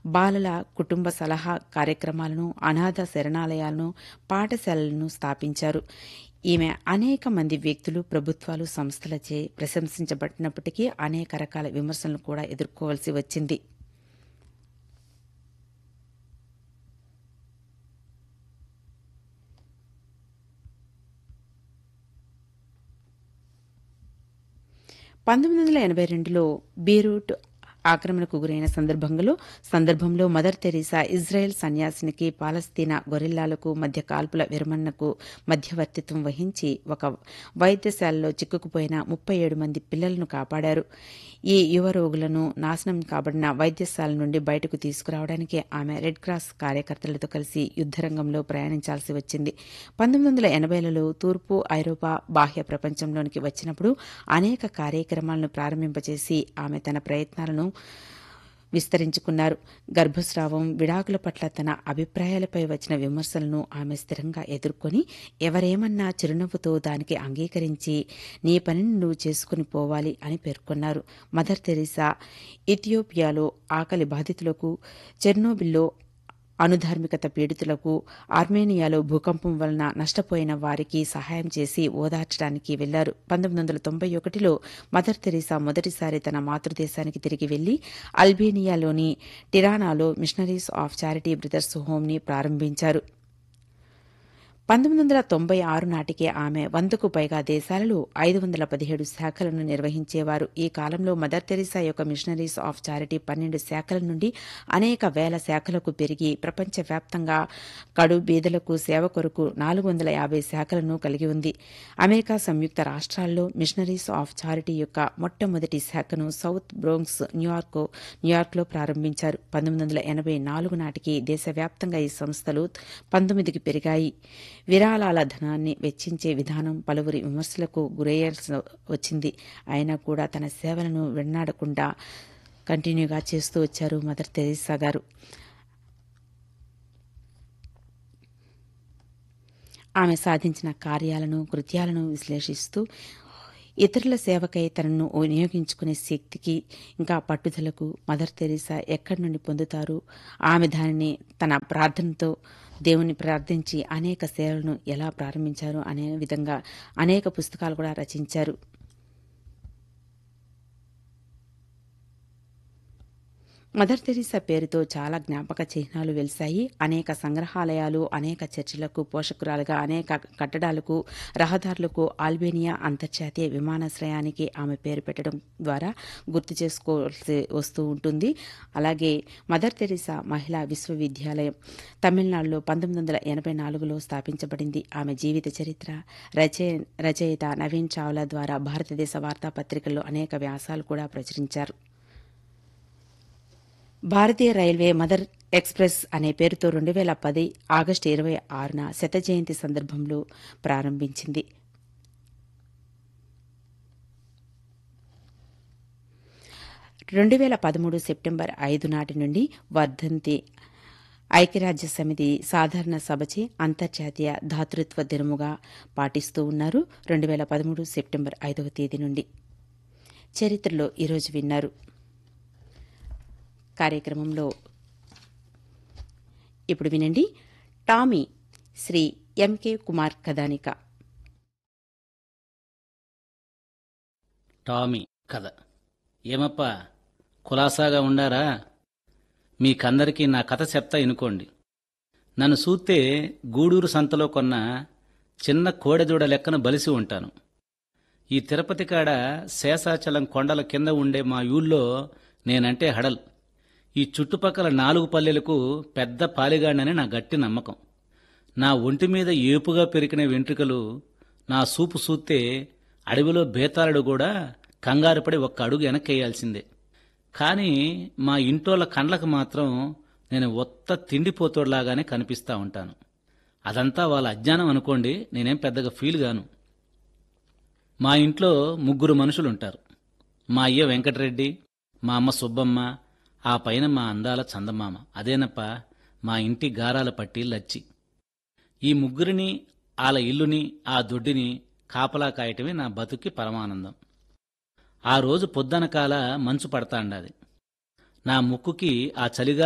బాలల కుటుంబ సలహా కార్యక్రమాలను అనాథ శరణాలయాలను పాఠశాలలను స్థాపించారు ఈమె అనేక మంది వ్యక్తులు ప్రభుత్వాలు సంస్థలచే ప్రశంసించబడినప్పటికీ అనేక రకాల విమర్శలను కూడా ఎదుర్కోవలసి వచ్చింది పంతొమ్మిది వందల ఎనభై రెండులో బీరూట్ ఆక్రమణకు గురైన సందర్భంలో సందర్భంలో మదర్ తెరీసా ఇజ్రాయెల్ సన్యాసినికి పాలస్తీనా గొరిల్లాలకు మధ్య కాల్పుల విరమణకు మధ్యవర్తిత్వం వహించి ఒక వైద్యశాలలో చిక్కుకుపోయిన ముప్పై ఏడు మంది పిల్లలను కాపాడారు ఈ యువ రోగులను నాశనం కాబడిన వైద్యశాల నుండి బయటకు తీసుకురావడానికి ఆమె రెడ్ క్రాస్ కార్యకర్తలతో కలిసి యుద్దరంగంలో ప్రయాణించాల్సి వచ్చింది పంతొమ్మిది వందల ఎనభైలలో తూర్పు ఐరోపా బాహ్య ప్రపంచంలోనికి వచ్చినప్పుడు అనేక కార్యక్రమాలను ప్రారంభింపచేసి ఆమె తన ప్రయత్నాలను విస్తరించుకున్నారు గర్భస్రావం విడాకుల పట్ల తన అభిప్రాయాలపై వచ్చిన విమర్శలను ఆమె స్థిరంగా ఎదుర్కొని ఎవరేమన్నా చిరునవ్వుతో దానికి అంగీకరించి నీ పనిని నువ్వు చేసుకుని పోవాలి అని పేర్కొన్నారు మదర్ తెరీసా ఇథియోపియాలో ఆకలి బాధితులకు చెర్నోబిల్లో అణుధార్మికత పీడితులకు ఆర్మేనియాలో భూకంపం వలన నష్టపోయిన వారికి సహాయం చేసి ఓదార్చడానికి వెళ్లారు పంతొమ్మిది వందల తొంభై ఒకటిలో మదర్ తెరీసా మొదటిసారి తన మాతృదేశానికి తిరిగి వెళ్లి అల్బేనియాలోని టిరానాలో మిషనరీస్ ఆఫ్ చారిటీ బ్రదర్స్ హోమ్ని ప్రారంభించారు పంతొమ్మిది వందల తొంభై ఆరు నాటికి ఆమె వందకు పైగా దేశాలలో ఐదు వందల పదిహేడు శాఖలను నిర్వహించేవారు ఈ కాలంలో మదర్ తెరీసా యొక్క మిషనరీస్ ఆఫ్ చారిటీ పన్నెండు శాఖల నుండి అనేక వేల శాఖలకు పెరిగి ప్రపంచవ్యాప్తంగా కడు బీదలకు సేవ కొరకు నాలుగు వందల యాభై శాఖలను కలిగి ఉంది అమెరికా సంయుక్త రాష్ట్రాల్లో మిషనరీస్ ఆఫ్ చారిటీ యొక్క మొట్టమొదటి శాఖను సౌత్ బ్రోంక్స్ న్యూయార్క్ న్యూయార్క్లో ప్రారంభించారు పంతొమ్మిది వందల ఎనభై నాలుగు నాటికి దేశవ్యాప్తంగా ఈ సంస్థలు పంతొమ్మిదికి పెరిగాయి విరాళాల ధనాన్ని వెచ్చించే విధానం పలువురి విమర్శలకు గురయ్యాల్సి వచ్చింది అయినా కూడా తన సేవలను వెన్నాడకుండా కంటిన్యూగా చేస్తూ వచ్చారు మదర్ తెరీసా గారు ఆమె సాధించిన కార్యాలను కృత్యాలను విశ్లేషిస్తూ ఇతరుల సేవకై తనను వినియోగించుకునే శక్తికి ఇంకా పట్టుదలకు మదర్ తెరీసా ఎక్కడి నుండి పొందుతారు ఆమె దానిని తన ప్రార్థనతో దేవుని ప్రార్థించి అనేక సేవలను ఎలా ప్రారంభించారు అనే విధంగా అనేక పుస్తకాలు కూడా రచించారు మదర్ తెరీసా పేరుతో చాలా జ్ఞాపక చిహ్నాలు వెలిశాయి అనేక సంగ్రహాలయాలు అనేక చర్చిలకు పోషకురాలుగా అనేక కట్టడాలకు రహదారులకు ఆల్బేనియా అంతర్జాతీయ విమానాశ్రయానికి ఆమె పేరు పెట్టడం ద్వారా గుర్తు చేసుకోవాల్సి వస్తూ ఉంటుంది అలాగే మదర్ తెరీసా మహిళా విశ్వవిద్యాలయం తమిళనాడులో పంతొమ్మిది వందల ఎనభై నాలుగులో స్థాపించబడింది ఆమె జీవిత చరిత్ర రచయ రచయిత నవీన్ చావ్లా ద్వారా భారతదేశ వార్తాపత్రికల్లో అనేక వ్యాసాలు కూడా ప్రచురించారు భారతీయ రైల్వే మదర్ ఎక్స్ప్రెస్ అనే పేరుతో రెండు వేల పది ఆగస్టు ఇరవై ఆరున శత జయంతి సందర్భంలో ప్రారంభించింది రెండు వేల పదమూడు సెప్టెంబర్ ఐదు నాటి నుండి వర్ధంతి ఐక్యరాజ్య సమితి సాధారణ సభచే అంతర్జాతీయ ధాతృత్వ దినముగా పాటిస్తూ ఉన్నారు రెండు వేల పదమూడు సెప్టెంబర్ ఐదవ తేదీ నుండి చరిత్రలో ఈరోజు విన్నారు కార్యక్రమంలో ఇప్పుడు వినండి టామీ శ్రీ ఎంకే కుమార్ కథానిక టామీ కథ ఏమప్పా కులాసాగా ఉండారా మీకందరికీ నా కథ చెప్తా ఇనుకోండి నన్ను చూస్తే గూడూరు సంతలో కొన్న చిన్న కోడెదూడ లెక్కన బలిసి ఉంటాను ఈ తిరుపతి కాడ శేషాచలం కొండల కింద ఉండే మా ఊళ్ళో నేనంటే హడల్ ఈ చుట్టుపక్కల నాలుగు పల్లెలకు పెద్ద పాలిగాడనని నా గట్టి నమ్మకం నా ఒంటి మీద ఏపుగా పెరిగిన వెంట్రుకలు నా సూపు సూస్తే అడవిలో బేతాళుడు కూడా కంగారుపడి ఒక్క అడుగు వెనక్కేయాల్సిందే కానీ మా ఇంటోళ్ళ కండ్లకు మాత్రం నేను ఒత్త తిండిపోతోడ్లాగానే కనిపిస్తా ఉంటాను అదంతా వాళ్ళ అజ్ఞానం అనుకోండి నేనేం పెద్దగా ఫీల్ గాను మా ఇంట్లో ముగ్గురు మనుషులుంటారు మా అయ్య వెంకటరెడ్డి మా అమ్మ సుబ్బమ్మ ఆ పైన మా అందాల చందమామ అదేనప్ప మా ఇంటి గారాల పట్టి లచ్చి ఈ ముగ్గురిని వాళ్ళ ఇల్లుని ఆ దొడ్డిని కాపలా కాయటమే నా బతుక్కి పరమానందం ఆ రోజు పొద్దనకాల మంచు పడతాండాది నా ముక్కుకి ఆ చలిగా